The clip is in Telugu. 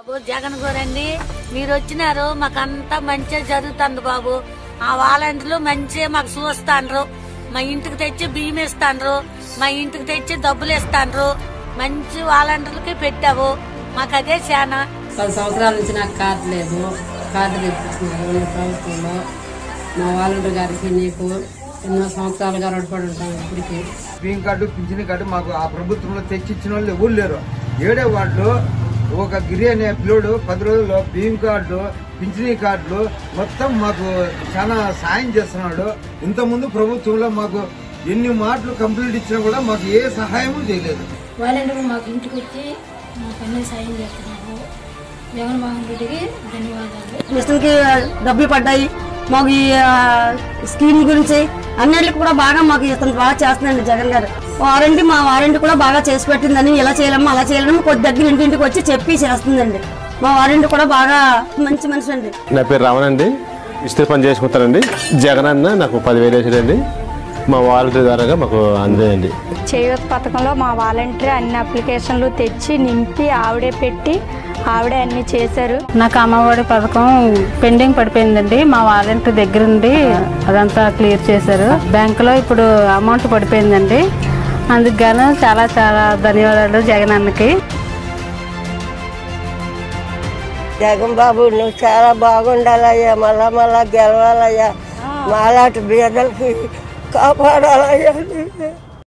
బాబు జగన్ గారండి మీరు వచ్చినారు మాకంతా మంచిగా జరుగుతుంది బాబు ఆ వాలంటీర్లు మంచిగా మాకు చూస్తాండ్రు మా ఇంటికి తెచ్చి బియ్యం ఇస్తాండ్రు మా ఇంటికి తెచ్చి డబ్బులు ఇస్తాండ్రు మంచి వాలంటీర్లకి పెట్టావు మాకు అదే చాలా పది సంవత్సరాల నుంచి నాకు కార్డు లేదు కార్డు తెప్పించినారు ఈ ప్రభుత్వంలో మా వాలంటీర్ గారికి నీకు ఎన్నో సంవత్సరాలుగా రుణపడి ఉంటాం ఇప్పటికి గ్రీన్ కార్డు పింఛన్ కార్డు మాకు ఆ ప్రభుత్వంలో తెచ్చిచ్చిన వాళ్ళు ఎవరు లేరు ఏడే వార్డులో ఒక గిరి అనే పిల్లోడు పది రోజుల్లో బియ్యం కార్డు పింఛనీ కార్డులు మొత్తం మాకు చాలా సాయం చేస్తున్నాడు ఇంతకుముందు ప్రభుత్వంలో మాకు ఎన్ని మాటలు కంప్లీట్ ఇచ్చినా కూడా మాకు ఏ సహాయము చేయలేదు వాలంటీర్లు మాకు ఇంటికి వచ్చి మాకు అన్ని సాయం చేస్తున్నారు జగన్మోహన్ రెడ్డికి ధన్యవాదాలు మిషన్కి డబ్బులు పడ్డాయి మాకు ఈ ఆ, స్కీమ్ గురించి అన్నిటికి కూడా బాగా మాకు ఇతను బాగా చేస్తున్నాండి జగన్ గారు వారంటీ మా వారంటీ కూడా బాగా చేసి పెట్టిందని ఇలా చేయాలమ్మా అలా చేయాలని కొద్ది దగ్గర ఇంటింటికి వచ్చి చెప్పి చేస్తుందండి మా వారంటీ కూడా బాగా మంచి మనిషి అండి నా పేరు రావణ్ అండి ఇస్త్రీ పని చేసుకుంటానండి జగన్ అన్న నాకు పదివేలు వేసాడండి మా వాలంటీర్ ద్వారాగా మాకు అందేయండి చేయూత పథకంలో మా వాలంటీర్ అన్ని అప్లికేషన్లు తెచ్చి నింపి ఆవిడే పెట్టి ఆవిడే అన్ని చేశారు నాకు అమ్మఒడి పథకం పెండింగ్ పడిపోయిందండి మా వాలంటీర్ దగ్గర ఉండి అదంతా క్లియర్ చేశారు బ్యాంకులో ఇప్పుడు అమౌంట్ పడిపోయిందండి అందుకు గాను చాలా చాలా ధన్యవాదాలు జగన్ అన్నకి జగన్ బాబు నువ్వు చాలా బాగుండాలయ్యా మళ్ళా మళ్ళా గెలవాలయ్యా మాలాంటి బీదలకి కాపాడాలయ్యా నువ్వే.